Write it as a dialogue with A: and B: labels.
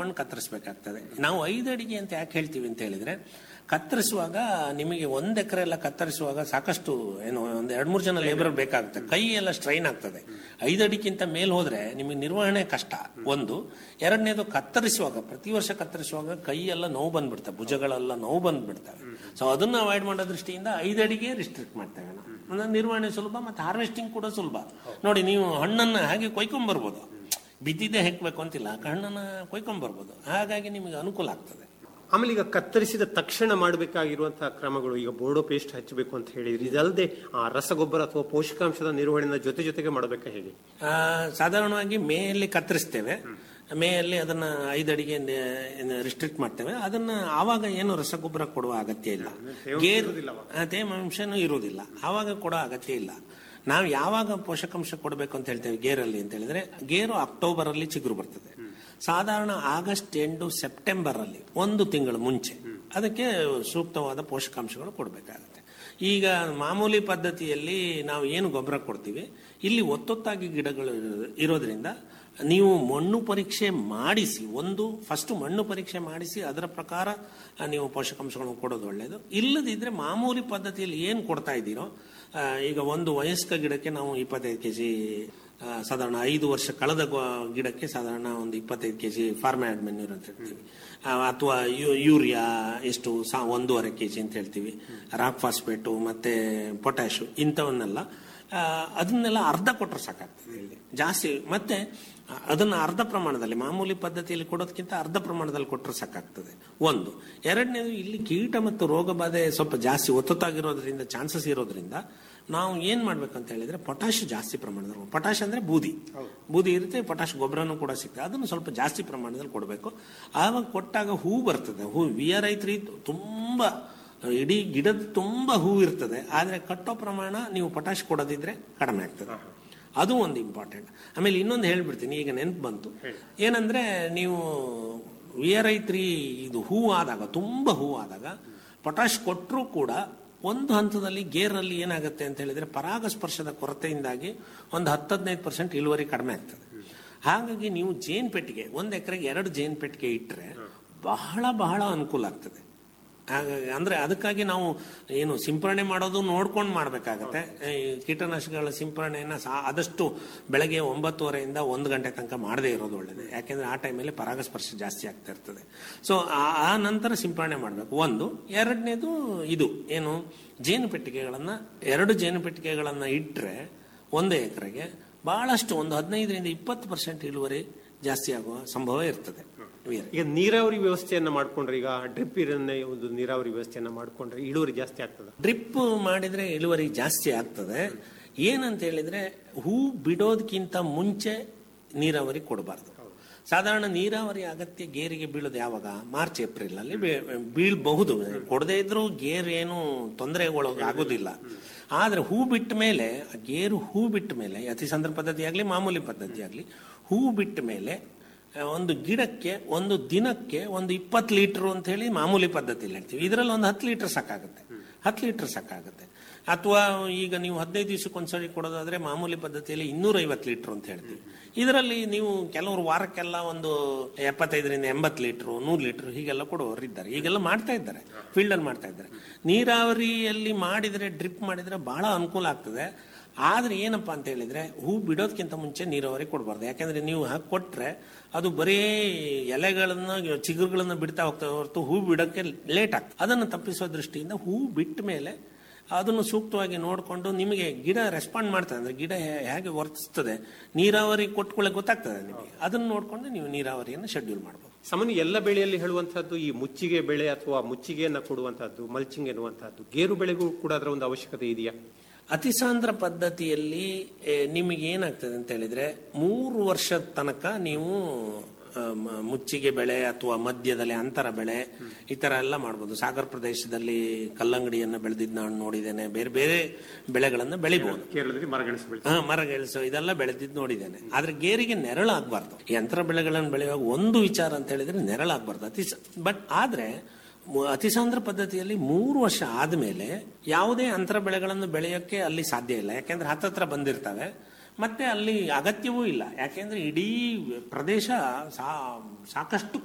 A: ನೋಡ್ಕೊಂಡು ಕತ್ತರಿಸ್ಬೇಕಾಗ್ತದೆ ನಾವು ಐದು ಅಡಿಗೆ ಅಂತ ಯಾಕೆ ಹೇಳ್ತೀವಿ ಅಂತ ಹೇಳಿದ್ರೆ ಕತ್ತರಿಸುವಾಗ ನಿಮಗೆ ಒಂದ್ ಎಕರೆ ಎಲ್ಲ ಕತ್ತರಿಸುವಾಗ ಸಾಕಷ್ಟು ಏನು ಒಂದ್ ಎರಡ್ ಮೂರು ಜನ ಲೇಬರ್ ಬೇಕಾಗುತ್ತೆ ಕೈ ಎಲ್ಲ ಸ್ಟ್ರೈನ್ ಆಗ್ತದೆ ಐದು ಅಡಿಗಿಂತ ಮೇಲ್ ಹೋದ್ರೆ ನಿಮಗೆ ನಿರ್ವಹಣೆ ಕಷ್ಟ ಒಂದು ಎರಡನೇದು ಕತ್ತರಿಸುವಾಗ ಪ್ರತಿ ವರ್ಷ ಕತ್ತರಿಸುವಾಗ ಕೈ ಎಲ್ಲ ನೋವು ಬಂದ್ಬಿಡ್ತವೆ ಭುಜಗಳೆಲ್ಲ ನೋವು ಬಂದ್ಬಿಡ್ತವೆ ಸೊ ಅದನ್ನ ಅವಾಯ್ಡ್ ಮಾಡೋ ದೃಷ್ಟಿಯಿಂದ ಐದು ಅಡಿಗೆ ರಿಸ್ಟ್ರಿಕ್ಟ್ ಮಾಡ್ತೇವೆ ನಾವು ಅಂದ್ರೆ ನಿರ್ವಹಣೆ ಸುಲಭ ಮತ್ತೆ ಹಾರ್ವೆಸ್ಟಿಂಗ್ ಕೂಡ ಸುಲಭ ನೋಡಿ ನೀವು ಹಣ್ಣನ್ನ ಹಾಗೆ ಕೊಯ್ಕೊಂಡ್ ಬರ್ಬೋದು ಬಿದ್ದಿದ್ದೇ ಹೆಕ್ಬೇಕು ಅಂತಿಲ್ಲ ಹಣ್ಣನ್ನ ಕೊಯ್ಕೊಂಡ್ ಬರ್ಬೋದು ಹಾಗಾಗಿ ನಿಮಗೆ ಅನುಕೂಲ ಆಗ್ತದೆ
B: ಆಮೇಲೆ ಈಗ ಕತ್ತರಿಸಿದ ತಕ್ಷಣ ಮಾಡಬೇಕಾಗಿರುವಂತಹ ಕ್ರಮಗಳು ಈಗ ಬೋರ್ಡೋ ಪೇಸ್ಟ್ ಹಚ್ಚಬೇಕು ಅಂತ ಹೇಳಿದ್ರಿ ಇದಲ್ಲದೆ ಆ ರಸಗೊಬ್ಬರ ಅಥವಾ ಪೋಷಕಾಂಶದ ನಿರ್ವಹಣೆನ ಜೊತೆ ಜೊತೆಗೆ ಮಾಡಬೇಕಾ ಹೇಗೆ
A: ಆ, ಸಾಧಾರಣವಾಗಿ ಮೇಯಲ್ಲಿ ಕತ್ತರಿಸ್ತೇವೆ ಮೇಯಲ್ಲಿ ಅದನ್ನ ಐದು ಅಡಿಗೆ ರಿಸ್ಟ್ರಿಕ್ಟ್ ಮಾಡ್ತೇವೆ ಅದನ್ನ ಆವಾಗ ಏನು ರಸಗೊಬ್ಬರ ಕೊಡುವ ಅಗತ್ಯ ಇಲ್ಲ ಗೇರು ಆ, ತೇವಾಂಶನೂ ಇರುವುದಿಲ್ಲ ಆವಾಗ ಕೊಡೋ ಅಗತ್ಯ ಇಲ್ಲ ನಾವು ಯಾವಾಗ ಪೋಷಕಾಂಶ ಕೊಡಬೇಕು ಅಂತ ಹೇಳ್ತೇವೆ ಗೇರಲ್ಲಿ ಅಂತ ಹೇಳಿದ್ರೆ ಗೇರು ಅಕ್ಟೋಬರ್ ಅಲ್ಲಿ ಚಿಗುರು ಬರ್ತದೆ ಸಾಧಾರಣ ಆಗಸ್ಟ್ ಎಂಟು ಸೆಪ್ಟೆಂಬರ್ ಅಲ್ಲಿ ಒಂದು ತಿಂಗಳು ಮುಂಚೆ ಅದಕ್ಕೆ ಸೂಕ್ತವಾದ ಪೋಷಕಾಂಶಗಳು ಕೊಡಬೇಕಾಗುತ್ತೆ ಈಗ ಮಾಮೂಲಿ ಪದ್ಧತಿಯಲ್ಲಿ ನಾವು ಏನು ಗೊಬ್ಬರ ಕೊಡ್ತೀವಿ ಇಲ್ಲಿ ಒತ್ತೊತ್ತಾಗಿ ಗಿಡಗಳು ಇರೋ- ಇರೋದ್ರಿಂದ ನೀವು ಮಣ್ಣು ಪರೀಕ್ಷೆ ಮಾಡಿಸಿ ಒಂದು ಫಸ್ಟ್ ಮಣ್ಣು ಪರೀಕ್ಷೆ ಮಾಡಿಸಿ ಅದರ ಪ್ರಕಾರ ಆ, ನೀವು ಪೋಷಕಾಂಶಗಳನ್ನು ಕೊಡೋದು ಒಳ್ಳೆಯದು ಇಲ್ಲದಿದ್ರೆ ಮಾಮೂಲಿ ಪದ್ಧತಿಯಲ್ಲಿ ಏನು ಕೊಡ್ತಾ ಇದ್ದೀರೋ ಆ, ಈಗ ಒಂದು ವಯಸ್ಕ ಗಿಡಕ್ಕೆ ನಾವು ಇಪ್ಪತ್ತೈದು ಕೆ ಜಿ ಸಾಧಾರಣ ಐದು ವರ್ಷ ಕಳೆದ ಗೊ- ಗಿಡಕ್ಕೆ ಸಾಧಾರಣ ಒಂದು ಇಪ್ಪತ್ತೈದು ಕೆ ಜಿ ಫಾರ್ಮ್ಯಾಡ್ ಮೆನ್ಯೂರ್ ಅಂತ ಹೇಳ್ತೀವಿ ಆ, ಅಥವಾ ಯು- ಯೂರಿಯಾ ಎಷ್ಟು ಸಾ ಒಂದೂವರೆ ಕೆ ಜಿ ಅಂತ ಹೇಳ್ತೀವಿ ರಾಕ್ ಫಾಸ್ಫೇಟು ಮತ್ತೆ ಪೊಟ್ಯಾಶು ಇಂಥವನ್ನೆಲ್ಲ ಆ, ಅದನ್ನೆಲ್ಲ ಅರ್ಧ ಕೊಟ್ಟರೆ ಸಾಕಾಗ್ತದೆ ಇಲ್ಲಿ ಜಾಸ್ತಿ ಮತ್ತೆ ಆ, ಅದನ್ನ ಅರ್ಧ ಪ್ರಮಾಣದಲ್ಲಿ ಮಾಮೂಲಿ ಪದ್ಧತಿಯಲ್ಲಿ ಕೊಡೋದಕ್ಕಿಂತ ಅರ್ಧ ಪ್ರಮಾಣದಲ್ಲಿ ಕೊಟ್ಟರೆ ಸಾಕಾಗ್ತದೆ ಒಂದು ಎರಡನೇದು ಇಲ್ಲಿ ಕೀಟ ಮತ್ತು ರೋಗ ಬಾಧೆ ಸ್ವಲ್ಪ ಜಾಸ್ತಿ ಒತ್ತೊತ್ತಾಗಿರೋದ್ರಿಂದ ಚಾನ್ಸಸ್ ಇರೋದ್ರಿಂದ ನಾವು ಏನ್ ಮಾಡ್ಬೇಕಂತ ಹೇಳಿದ್ರೆ ಪೊಟ್ಯಾಶ್ ಜಾಸ್ತಿ ಪ್ರಮಾಣದಲ್ಲಿ ಪೊಟ್ಯಾಶ್ ಅಂದ್ರೆ ಬೂದಿ ಬೂದಿ ಇರುತ್ತೆ ಪೊಟ್ಯಾಶ್ ಗೊಬ್ಬರನು ಕೂಡ ಸಿಗ್ತದೆ ಅದನ್ನು ಸ್ವಲ್ಪ ಜಾಸ್ತಿ ಪ್ರಮಾಣದಲ್ಲಿ ಕೊಡಬೇಕು ಆವಾಗ ಕೊಟ್ಟಾಗ ಹೂ ಬರ್ತದೆ ಹೂ ವಿ ಆರ್ ಐ ತ್ರೀ ತುಂಬಾ ಇಡೀ ಗಿಡದ ತುಂಬಾ ಹೂ ಇರ್ತದೆ ಆದ್ರೆ ಕಟ್ಟೋ ಪ್ರಮಾಣ ನೀವು ಪೊಟ್ಯಾಶ್ ಕೊಡೋದಿದ್ರೆ ಕಡಿಮೆ ಆಗ್ತದೆ ಅದು ಒಂದು ಇಂಪಾರ್ಟೆಂಟ್ ಆಮೇಲೆ ಇನ್ನೊಂದು ಹೇಳ್ಬಿಡ್ತೀನಿ ಈಗ ನೆನಪು ಬಂತು ಏನಂದ್ರೆ ನೀವು ವಿ ಆರ್ ಐ ತ್ರೀ ಇದು ಹೂ ಆದಾಗ ತುಂಬಾ ಹೂ ಆದಾಗ ಪೊಟ್ಯಾಶ್ ಕೊಟ್ಟರೂ ಕೂಡ ಒಂದು ಹಂತದಲ್ಲಿ ಗೇರಲ್ಲಿ ಏನಾಗುತ್ತೆ ಅಂತ ಹೇಳಿದ್ರೆ ಪರಾಗಸ್ಪರ್ಶದ ಕೊರತೆಯಿಂದಾಗಿ ಒಂದು ಹತ್ತು ಹದಿನೈದು ಪರ್ಸೆಂಟ್ ಇಳುವರಿ ಕಡಿಮೆ ಆಗ್ತದೆ ಹಾಗಾಗಿ ನೀವು ಜೇನ್ ಪೆಟ್ಟಿಗೆ ಒಂದು ಎಕರೆಗೆ ಎರಡು ಜೇನ್ ಪೆಟ್ಟಿಗೆ ಇಟ್ಟರೆ ಬಹಳ ಬಹಳ ಅನುಕೂಲ ಆಗ್ತದೆ ಹಾಗಾಗಿ ಅಂದ್ರೆ ಅದಕ್ಕಾಗಿ ನಾವು ಏನು ಸಿಂಪರಣೆ ಮಾಡೋದು ನೋಡ್ಕೊಂಡು ಮಾಡ್ಬೇಕಾಗತ್ತೆ ಈ ಕೀಟನಾಶಕಗಳ ಸಿಂಪರಣೆಯನ್ನ ಸಾ- ಆದಷ್ಟು ಬೆಳಗ್ಗೆ ಒಂಬತ್ತುವರೆಯಿಂದ ಒಂದು ಗಂಟೆ ತನಕ ಮಾಡದೇ ಇರೋದು ಒಳ್ಳೇದು ಯಾಕೆಂದ್ರೆ ಆ ಟೈಮಲ್ಲಿ ಪರಾಗಸ್ಪರ್ಶ ಜಾಸ್ತಿ ಆಗ್ತಾ ಇರ್ತದೆ ಸೊ ಆ ನಂತರ ಸಿಂಪರಣೆ ಮಾಡಬೇಕು ಒಂದು ಎರಡನೇದು ಇದು ಏನು ಜೇನು ಪೆಟ್ಟಿಗೆಗಳನ್ನ ಎರಡು ಜೇನು ಪೆಟ್ಟಿಗೆಗಳನ್ನ ಇಟ್ಟರೆ ಒಂದು ಎಕರೆಗೆ ಬಹಳಷ್ಟು ಒಂದು ಹದಿನೈದರಿಂದ ಇಪ್ಪತ್ತು ಪರ್ಸೆಂಟ್ ಇಳುವರಿ ಜಾಸ್ತಿ ಆಗುವ ಸಂಭವ ಇರ್ತದೆ ವೀರ.
B: ಈಗ ನೀರಾವರಿ ವ್ಯವಸ್ಥೆಯನ್ನ ಮಾಡ್ಕೊಂಡ್ರೆ ಈಗ ಡ್ರಿಪ್ ಇರನ್ನೇ ಒಂದು ನೀರಾವರಿ ವ್ಯವಸ್ಥೆಯನ್ನ ಮಾಡ್ಕೊಂಡ್ರೆ ಇಳುವರಿ ಜಾಸ್ತಿ ಆಗ್ತದ
A: ಡ್ರಿಪ್ ಮಾಡಿದ್ರೆ ಇಳುವರಿ ಜಾಸ್ತಿ ಆಗ್ತದೆ ಏನಂತ ಹೇಳಿದ್ರೆ ಹೂ ಬಿಡೋದಕ್ಕಿಂತ ಮುಂಚೆ ನೀರಾವರಿ ಕೊಡಬಾರ್ದು ಸಾಧಾರಣ ನೀರಾವರಿ ಅಗತ್ಯ ಗೇರಿಗೆ ಬೀಳೋದು ಯಾವಾಗ ಮಾರ್ಚ್ ಏಪ್ರಿಲ್ ಅಲ್ಲಿ ಬೀ- ಬೀಳ್ಬಹುದು ಕೊಡದೇ ಇದ್ರೂ ಗೇರ್ ಏನು ತೊಂದರೆಗೊಳಗ ಆಗೋದಿಲ್ಲ ಆದ್ರೆ ಹೂ ಬಿಟ್ಟ ಮೇಲೆ ಆ ಗೇರು ಹೂ ಬಿಟ್ಟ ಮೇಲೆ ಅತಿ ಸಂದರ್ಭ ಪದ್ಧತಿ ಆಗ್ಲಿ ಮಾಮೂಲಿ ಪದ್ಧತಿ ಆಗ್ಲಿ ಹೂ ಬಿಟ್ಟ ಮೇಲೆ ಆ, ಒಂದು ಗಿಡಕ್ಕೆ ಒಂದು ದಿನಕ್ಕೆ ಒಂದು ಇಪ್ಪತ್ತು ಲೀಟರ್ ಅಂತ ಹೇಳಿ ಮಾಮೂಲಿ ಪದ್ಧತಿಯಲ್ಲಿ ಹೇಳ್ತೀವಿ ಇದರಲ್ಲಿ ಒಂದು ಹತ್ತು ಲೀಟರ್ ಸಾಕಾಗುತ್ತೆ ಹತ್ತು ಲೀಟರ್ ಸಾಕಾಗುತ್ತೆ ಅಥವಾ ಈಗ ನೀವು ಹದಿನೈದು ದಿವಸಕ್ಕೆ ಒಂದ್ಸರಿ ಕೊಡೋದಾದ್ರೆ ಮಾಮೂಲಿ ಪದ್ಧತಿಯಲ್ಲಿ ಇನ್ನೂರ ಐವತ್ತು ಲೀಟರ್ ಅಂತ ಹೇಳ್ತೀವಿ ಇದರಲ್ಲಿ ನೀವು ಕೆಲವರು ವಾರಕ್ಕೆಲ್ಲ ಒಂದು ಎಪ್ಪತ್ತೈದರಿಂದ ಎಂಬತ್ತು ಲೀಟರ್ ನೂರು ಲೀಟರ್ ಹೀಗೆಲ್ಲ ಕೊಡುವವರು ಇದ್ದಾರೆ ಈಗೆಲ್ಲ ಮಾಡ್ತಾ ಇದ್ದಾರೆ ಫೀಲ್ಡ್ ಅಲ್ಲಿ ಮಾಡ್ತಾ ಇದ್ದಾರೆ ನೀರಾವರಿಯಲ್ಲಿ ಮಾಡಿದ್ರೆ ಡ್ರಿಪ್ ಮಾಡಿದ್ರೆ ಬಹಳ ಅನುಕೂಲ ಆಗ್ತದೆ ಆದ್ರೆ ಏನಪ್ಪಾ ಅಂತ ಹೇಳಿದ್ರೆ ಹೂ ಬಿಡೋದಕ್ಕಿಂತ ಮುಂಚೆ ನೀರಾವರಿ ಕೊಡಬಾರ್ದು ಯಾಕಂದ್ರೆ ನೀವು ಹಾಕಿ ಕೊಟ್ರೆ ಅದು ಬರೀ ಎಲೆಗಳನ್ನ ಚಿಗುರುಗಳನ್ನ ಬಿಡ್ತಾ ಹೋಗ್ತಾ ಹೊರತು ಹೂ ಬಿಡೋಕ್ಕೆ ಲೇಟ್ ಆಗ್ತದೆ ಅದನ್ನು ತಪ್ಪಿಸೋ ದೃಷ್ಟಿಯಿಂದ ಹೂ ಬಿಟ್ಟ ಮೇಲೆ ಅದನ್ನು ಸೂಕ್ತವಾಗಿ ನೋಡಿಕೊಂಡು ನಿಮಗೆ ಗಿಡ ರೆಸ್ಪಾಂಡ್ ಮಾಡ್ತದೆ ಅಂದ್ರೆ ಗಿಡ ಹೇ- ಹೇಗೆ ವರ್ತಿಸ್ತದೆ ನೀರಾವರಿ ಕೊಟ್ಕೊಳ್ಳೆ ಗೊತ್ತಾಗ್ತದೆ ನಿಮಗೆ ಅದನ್ನ ನೋಡ್ಕೊಂಡು ನೀವು ನೀರಾವರಿಯನ್ನು ಶೆಡ್ಯೂಲ್ ಮಾಡಬಹುದು
B: ಸಾಮಾನ್ಯ ಎಲ್ಲ ಬೆಳೆಯಲ್ಲಿ ಹೇಳುವಂತಹದ್ದು ಈ ಮುಚ್ಚಿಗೆ ಬೆಳೆ ಅಥವಾ ಮುಚ್ಚಿಗೆಯನ್ನ ಕೊಡುವಂತಹದ್ದು ಮಲ್ಚಿಂಗ್ ಎನ್ನುವಂತಹದ್ದು ಗೇರು ಬೆಳೆಗೂ ಕೂಡ ಅದರ ಒಂದು ಅವಶ್ಯಕತೆ ಇದೆಯಾ
A: ಅತಿಸಾಂದ್ರ ಪದ್ಧತಿಯಲ್ಲಿ ಏ, ನಿಮಗೆ ಏನಾಗ್ತದೆ ಅಂತ ಹೇಳಿದ್ರೆ ಮೂರು ವರ್ಷದ ತನಕ ನೀವು ಆ, ಮ- ಮುಚ್ಚಿಗೆ ಬೆಳೆ ಅಥವಾ ಮಧ್ಯದಲ್ಲಿ ಅಂತರ ಬೆಳೆ ಈ ತರ ಎಲ್ಲ ಮಾಡ್ಬೋದು ಸಾಗರ ಪ್ರದೇಶದಲ್ಲಿ ಕಲ್ಲಂಗಡಿಯನ್ನ ಬೆಳೆದಿದ್ದು ನಾನು ನೋಡಿದ್ದೇನೆ ಬೇರೆ ಬೇರೆ ಬೆಳೆಗಳನ್ನ ಬೆಳಿಬಹುದು
B: ಕೇರಳದಲ್ಲಿ ಮರಗೆಣಸು ಬೆಳೆ
A: ಹಾ ಮರಗೆಳಸು ಇದೆಲ್ಲ ಬೆಳೆದಿದ್ದು ನೋಡಿದ್ದೇನೆ ಆದ್ರೆ ಗೇರಿಗೆ ನೆರಳಾಗಬಾರ್ದು ಯಂತ್ರ ಬೆಳೆಗಳನ್ನು ಬೆಳೆಯುವಾಗ ಒಂದು ವಿಚಾರ ಅಂತ ಹೇಳಿದ್ರೆ ನೆರಳಾಗಬಾರ್ದು ಅತಿ ಬಟ್ ಆದ್ರೆ ಮು- ಅತಿಸಾಂದ್ರ ಪದ್ಧತಿಯಲ್ಲಿ ಮೂರು ವರ್ಷ ಆದ್ಮೇಲೆ ಯಾವುದೇ ಅಂತರ ಬೆಳೆಗಳನ್ನು ಬೆಳೆಯೋಕ್ಕೆ ಅಲ್ಲಿ ಸಾಧ್ಯ ಇಲ್ಲ ಯಾಕೆಂದ್ರೆ ಹತ್ತತ್ರ ಬಂದಿರ್ತವೆ ಮತ್ತೆ ಅಲ್ಲಿ ಅಗತ್ಯವೂ ಇಲ್ಲ ಯಾಕೆಂದ್ರೆ ಇಡೀ ಪ್ರದೇಶ ಸಾ- ಸಾಕಷ್ಟು